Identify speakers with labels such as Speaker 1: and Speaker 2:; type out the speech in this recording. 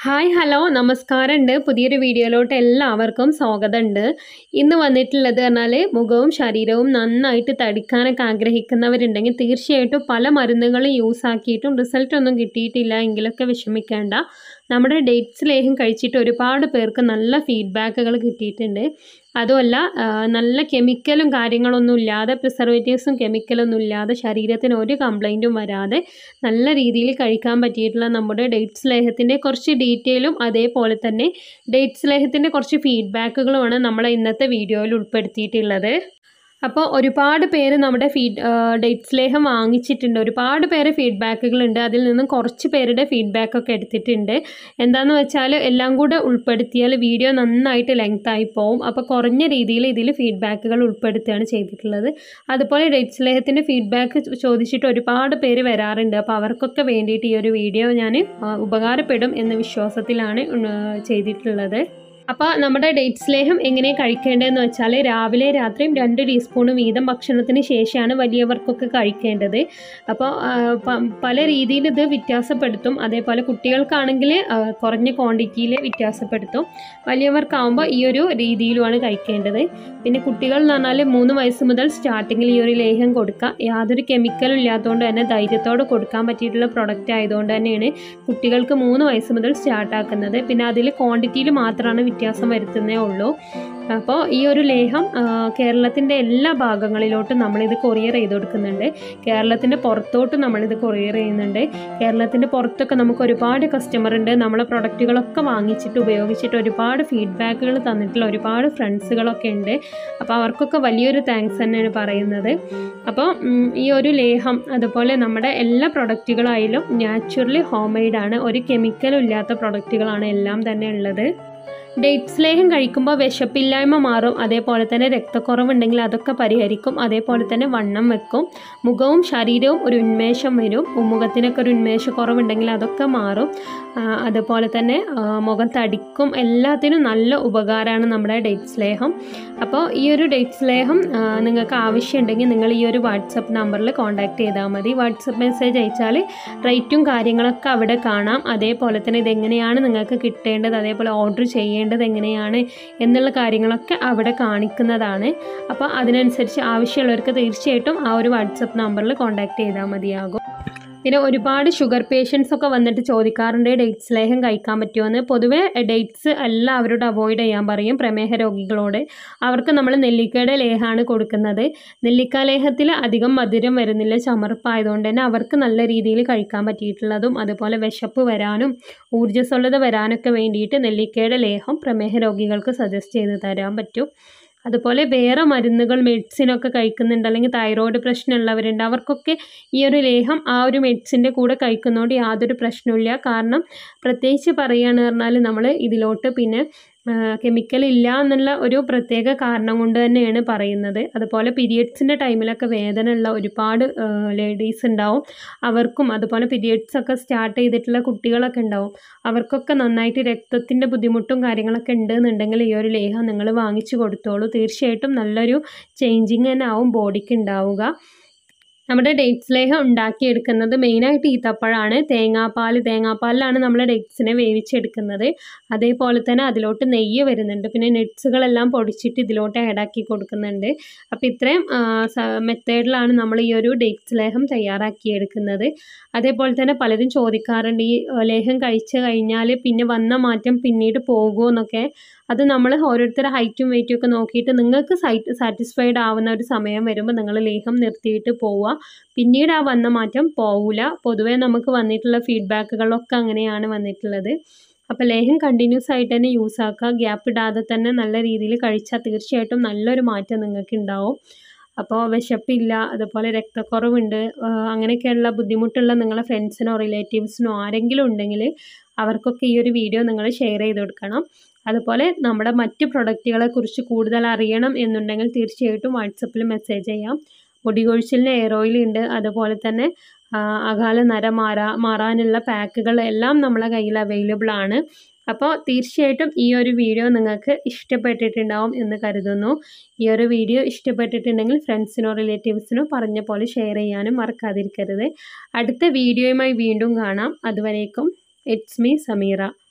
Speaker 1: hi hello നമസ്കാരമുണ്ട് പുതിയൊരു വീഡിയോയിലോട്ട് എല്ലാവർക്കും സ്വാഗതമുണ്ട് ഇന്ന് വന്നിട്ടുള്ളത് പറഞ്ഞാൽ മുഖവും ശരീരവും നന്നായിട്ട് തടിക്കാനൊക്കെ ആഗ്രഹിക്കുന്നവരുണ്ടെങ്കിൽ തീർച്ചയായിട്ടും പല മരുന്നുകളും യൂസ് ആക്കിയിട്ടും റിസൾട്ട് ഒന്നും കിട്ടിയിട്ടില്ല എങ്കിലൊക്കെ വിഷമിക്കേണ്ട നമ്മുടെ ഡേറ്റ്സ് ലേഹം കഴിച്ചിട്ട് ഒരുപാട് പേർക്ക് നല്ല ഫീഡ്ബാക്കുകൾ കിട്ടിയിട്ടുണ്ട് അതുമല്ല ആ, നല്ല കെമിക്കലും കാര്യങ്ങളൊന്നും ഇല്ലാതെ പ്രിസർവേറ്റീവ്സും കെമിക്കലൊന്നും ഇല്ലാതെ ശരീരത്തിന് ഒരു കംപ്ലൈൻറ്റും വരാതെ നല്ല രീതിയിൽ കഴിക്കാൻ പറ്റിയിട്ടുള്ള നമ്മുടെ ഡേറ്റ്സ് ലേഹത്തിൻ്റെ കുറച്ച് ഡീറ്റെയിലും അതേപോലെ തന്നെ ഡേറ്റ്സ് ലേഹത്തിൻ്റെ കുറച്ച് ഫീഡ്ബാക്കുകളുമാണ് നമ്മൾ ഇന്നത്തെ വീഡിയോയിൽ ഉൾപ്പെടുത്തിയിട്ടുള്ളത് അപ്പോൾ ഒരുപാട് പേര് നമ്മുടെ ഫീഡ് ഡേറ്റ്സ് ലേഹം വാങ്ങിച്ചിട്ടുണ്ട് ഒരുപാട് പേര് ഫീഡ്ബാക്കുകളുണ്ട് അതിൽ നിന്നും കുറച്ച് പേരുടെ ഫീഡ്ബാക്കൊക്കെ എടുത്തിട്ടുണ്ട് എന്താണെന്ന് വെച്ചാൽ എല്ലാം കൂടെ ഉൾപ്പെടുത്തിയാൽ വീഡിയോ നന്നായിട്ട് ലെങ്ത് ആയി പോവും അപ്പോൾ കുറഞ്ഞ രീതിയിൽ ഇതിൽ ഫീഡ്ബാക്കുകൾ ഉൾപ്പെടുത്തുകയാണ് ചെയ്തിട്ടുള്ളത് അതുപോലെ ഡേറ്റ്സ് ലേഹത്തിൻ്റെ ഫീഡ്ബാക്ക് ചോദിച്ചിട്ട് ഒരുപാട് പേര് വരാറുണ്ട് അപ്പോൾ അവർക്കൊക്കെ വേണ്ടിയിട്ട് ഈ ഒരു വീഡിയോ ഞാൻ ഉപകാരപ്പെടും എന്ന വിശ്വാസത്തിലാണ് ഉം, ചെയ്തിട്ടുള്ളത് അപ്പോൾ നമ്മുടെ ഡേറ്റ്സ് ലേഹം എങ്ങനെ കഴിക്കേണ്ടതെന്ന് വെച്ചാൽ രാവിലെ രാത്രിയും രണ്ട് ടീസ്പൂൺ വീതം ഭക്ഷണത്തിന് ശേഷമാണ് വലിയവർക്കൊക്കെ കഴിക്കേണ്ടത് അപ്പോൾ ആ, പ- പല രീതിയിൽ ഇത് വ്യത്യാസപ്പെടുത്തും അതേപോലെ കുട്ടികൾക്കാണെങ്കിൽ ആ, കുറഞ്ഞ ക്വാണ്ടിറ്റിയിൽ വ്യത്യാസപ്പെടുത്തും വലിയവർക്കാവുമ്പോൾ ഈ ഒരു രീതിയിലുമാണ് കഴിക്കേണ്ടത് പിന്നെ കുട്ടികൾ എന്ന് പറഞ്ഞാൽ മൂന്ന് വയസ്സ് മുതൽ സ്റ്റാർട്ടിങ്ങിൽ ഈ ഒരു ലേഹം കൊടുക്കുക യാതൊരു കെമിക്കലും ഇല്ലാത്തതുകൊണ്ട് തന്നെ ധൈര്യത്തോടെ കൊടുക്കാൻ പറ്റിയിട്ടുള്ള പ്രൊഡക്റ്റ് ആയതുകൊണ്ട് തന്നെയാണ് കുട്ടികൾക്ക് മൂന്ന് വയസ്സ് മുതൽ സ്റ്റാർട്ട് ആക്കുന്നത് പിന്നെ അതിൽ ക്വാണ്ടിറ്റിയിൽ മാത്രമാണ് വ്യത്യാസം വരുത്തുന്നേ ഉള്ളൂ അപ്പോൾ ഈ ഒരു ലേഹം കേരളത്തിൻ്റെ എല്ലാ ഭാഗങ്ങളിലോട്ടും നമ്മളിത് കൊറിയർ ചെയ്ത് കൊടുക്കുന്നുണ്ട് കേരളത്തിൻ്റെ പുറത്തോട്ട് നമ്മളിത് കൊറിയർ ചെയ്യുന്നുണ്ട് കേരളത്തിൻ്റെ പുറത്തൊക്കെ നമുക്ക് ഒരുപാട് കസ്റ്റമർ ഉണ്ട് നമ്മളെ പ്രൊഡക്റ്റുകളൊക്കെ വാങ്ങിച്ചിട്ട് ഉപയോഗിച്ചിട്ട് ഒരുപാട് ഫീഡ്ബാക്കുകൾ തന്നിട്ടുള്ള ഒരുപാട് ഫ്രണ്ട്സുകളൊക്കെ ഉണ്ട് അപ്പോൾ അവർക്കൊക്കെ വലിയൊരു താങ്ക്സ് തന്നെയാണ് പറയുന്നത് അപ്പോൾ ഉം, ഈ ഒരു ലേഹം അതുപോലെ നമ്മുടെ എല്ലാ പ്രൊഡക്റ്റുകളായാലും നാച്ചുറലി ഹോം മെയ്ഡാണ് ഒരു കെമിക്കലും ഇല്ലാത്ത പ്രൊഡക്റ്റുകളാണ് എല്ലാം തന്നെ ഉള്ളത് ഡേറ്റ്സ് ലേഹം കഴിക്കുമ്പോൾ വിശപ്പില്ലായ്മ മാറും അതേപോലെ തന്നെ രക്തക്കുറവുണ്ടെങ്കിൽ അതൊക്കെ പരിഹരിക്കും അതേപോലെ തന്നെ വണ്ണം വെക്കും മുഖവും ശരീരവും ഒരു ഉന്മേഷം വരും മുഖത്തിനൊക്കെ ഒരു ഉന്മേഷക്കുറവുണ്ടെങ്കിൽ അതൊക്കെ മാറും ആ, അതുപോലെ തന്നെ ആ, മുഖം തടിക്കും എല്ലാത്തിനും നല്ല ഉപകാരമാണ് നമ്മുടെ ഡേറ്റ്സ് ലേഹം അപ്പോൾ ഈ ഒരു ഡേറ്റ്സ് ലേഹം ആ, നിങ്ങൾക്ക് ആവശ്യമുണ്ടെങ്കിൽ നിങ്ങൾ ഈ ഒരു വാട്സപ്പ് നമ്പറിൽ കോൺടാക്ട് ചെയ്താൽ മതി വാട്സപ്പ് മെസ്സേജ് അയച്ചാൽ റേറ്റും കാര്യങ്ങളൊക്കെ അവിടെ കാണാം അതേപോലെ തന്നെ ഇതെങ്ങനെയാണ് നിങ്ങൾക്ക് കിട്ടേണ്ടത് അതേപോലെ ഓർഡർ ചെയ്യേണ്ടത് എങ്ങനെയാണ് എന്നുള്ള കാര്യങ്ങളൊക്കെ അവിടെ കാണിക്കുന്നതാണ് അപ്പോൾ അതിനനുസരിച്ച് ആവശ്യമുള്ളവർക്ക് തീർച്ചയായിട്ടും ആ ഒരു വാട്സപ്പ് നമ്പറിൽ കോൺടാക്ട് ചെയ്താൽ മതിയാകും പിന്നെ ഒരുപാട് ഷുഗർ പേഷ്യൻസ് ഒക്കെ വന്നിട്ട് ചോദിക്കാറുണ്ട് ഡേറ്റ്സ് ലേഹം കഴിക്കാൻ പറ്റുമോ പൊതുവെ ഡേറ്റ്സ് എല്ലാവരോടും അവോയ്ഡ് ചെയ്യാൻ പറയും പ്രമേഹ രോഗികളോട് അവർക്ക് നമ്മൾ നെല്ലിക്കയുടെ ലേഹമാണ് കൊടുക്കുന്നത് നെല്ലിക്ക ലേഹത്തിൽ അധികം മധുരം വരുന്നില്ല ചമർപ്പായതുകൊണ്ട് തന്നെ അവർക്ക് നല്ല രീതിയിൽ കഴിക്കാൻ പറ്റിയിട്ടുള്ളതും അതുപോലെ വിശപ്പ് വരാനും ഊർജ്ജസ്വലത വരാനൊക്കെ വേണ്ടിയിട്ട് നെല്ലിക്കയുടെ ലേഹം പ്രമേഹ രോഗികൾക്ക് സജസ്റ്റ് ചെയ്ത് തരാൻ പറ്റും അതുപോലെ വേറെ മരുന്നുകൾ മെഡിസിനൊക്കെ കഴിക്കുന്നുണ്ട് അല്ലെങ്കിൽ തൈറോയ്ഡ് പ്രശ്നമുള്ളവരുണ്ട് അവർക്കൊക്കെ ഈ ഒരു ലേഹം ആ ഒരു മെഡിസിൻ്റെ കൂടെ കഴിക്കുന്നതുകൊണ്ട് യാതൊരു പ്രശ്നവുമില്ല കാരണം പ്രത്യേകിച്ച് പറയുകയാണ് പറഞ്ഞാൽ നമ്മൾ ഇതിലോട്ട് പിന്നെ കെമിക്കൽ ഇല്ല എന്നുള്ള ഒരു പ്രത്യേക കാരണം കൊണ്ട് തന്നെയാണ് പറയുന്നത് അതുപോലെ പീരിയഡ്സിൻ്റെ ടൈമിലൊക്കെ വേദന ഉള്ള ഒരുപാട് ലേഡീസ് ഉണ്ടാവും അവർക്കും അതുപോലെ പീരിയഡ്സ് ഒക്കെ സ്റ്റാർട്ട് ചെയ്തിട്ടുള്ള കുട്ടികളൊക്കെ ഉണ്ടാവും അവർക്കൊക്കെ നന്നായിട്ട് രക്തത്തിൻ്റെ ബുദ്ധിമുട്ടും കാര്യങ്ങളൊക്കെ ഉണ്ടെന്നുണ്ടെങ്കിൽ ഈ ഒരു ലേഹം നിങ്ങൾ വാങ്ങിച്ചു കൊടുത്തോളൂ തീർച്ചയായിട്ടും നല്ലൊരു ചേഞ്ചിങ് തന്നെ ആവും ബോഡിക്ക് ഉണ്ടാവുക നമ്മുടെ ഡേറ്റ്സ് ലേഹം ഉണ്ടാക്കിയെടുക്കുന്നത് മെയിനായിട്ട് ഈത്തപ്പഴമാണ് തേങ്ങാപ്പാൽ തേങ്ങാപ്പാലിലാണ് നമ്മൾ ഡേറ്റ്സിനെ വേവിച്ചെടുക്കുന്നത് അതേപോലെ തന്നെ അതിലോട്ട് നെയ്യ് വരുന്നുണ്ട് പിന്നെ നട്ട്സുകളെല്ലാം പൊടിച്ചിട്ട് ഇതിലോട്ട് ആഡാക്കി കൊടുക്കുന്നുണ്ട് അപ്പോൾ ഇത്രയും മെത്തേഡിലാണ് നമ്മൾ ഈ ഒരു ഡേറ്റ്സ് ലേഹം തയ്യാറാക്കിയെടുക്കുന്നത് അതേപോലെ തന്നെ പലരും ചോദിക്കാറുണ്ട് ഈ ആ, ലേഹം കഴിച്ചു കഴിഞ്ഞാൽ പിന്നെ വന്ന മാറ്റം പിന്നീട് പോകുമോ എന്നൊക്കെ അത് നമ്മൾ ഓരോരുത്തരുടെ ഹൈറ്റും വെയിറ്റും ഒക്കെ നോക്കിയിട്ട് നിങ്ങൾക്ക് സാറ്റിസ്ഫൈഡ് ആവുന്ന ഒരു സമയം വരുമ്പോൾ നിങ്ങൾ ലേഹം നിർത്തിയിട്ട് പോവുക പിന്നീട് ആ വന്ന മാറ്റം പോവില്ല പൊതുവേ നമുക്ക് വന്നിട്ടുള്ള ഫീഡ്ബാക്കുകളൊക്കെ അങ്ങനെയാണ് വന്നിട്ടുള്ളത് അപ്പോൾ ലേഹം കണ്ടിന്യൂസ് ആയിട്ട് തന്നെ യൂസ് ആക്കുക ഗ്യാപ്പ് ഇടാതെ തന്നെ നല്ല രീതിയിൽ കഴിച്ചാൽ തീർച്ചയായിട്ടും നല്ലൊരു മാറ്റം നിങ്ങൾക്ക് ഉണ്ടാവും അപ്പോൾ വിശപ്പില്ല അതുപോലെ രക്തക്കുറവുണ്ട് ആ, അങ്ങനെയൊക്കെയുള്ള ബുദ്ധിമുട്ടുള്ള നിങ്ങളെ ഫ്രണ്ട്സിനോ റിലേറ്റീവ്സിനോ ആരെങ്കിലും ഉണ്ടെങ്കിൽ അവർക്കൊക്കെ ഈ ഒരു വീഡിയോ നിങ്ങൾ ഷെയർ ചെയ്ത് കൊടുക്കണം അതുപോലെ നമ്മുടെ മറ്റ് പ്രൊഡക്റ്റുകളെ കുറിച്ച് കൂടുതൽ അറിയണം എന്നുണ്ടെങ്കിൽ തീർച്ചയായിട്ടും വാട്സപ്പിൽ മെസ്സേജ് ചെയ്യാം മുടി കൊഴിച്ചിലിന് എയർ ഓയിൽ ഉണ്ട് അതുപോലെ തന്നെ ആ, അകാല നര മാറാ മാറാനുള്ള പാക്കുകൾ എല്ലാം നമ്മളെ കയ്യിൽ അവൈലബിൾ ആണ് അപ്പോൾ തീർച്ചയായിട്ടും ഈ ഒരു വീഡിയോ നിങ്ങൾക്ക് ഇഷ്ടപ്പെട്ടിട്ടുണ്ടാവും എന്ന് കരുതുന്നു ഈ ഒരു വീഡിയോ ഇഷ്ടപ്പെട്ടിട്ടുണ്ടെങ്കിൽ ഫ്രണ്ട്സിനോ റിലേറ്റീവ്സിനോ പറഞ്ഞ പോലെ ഷെയർ ചെയ്യാനും മറക്കാതിരിക്കരുത് അടുത്ത വീഡിയോയുമായി വീണ്ടും കാണാം അതുവരേക്കും ഇറ്റ്സ് മീ സമീറ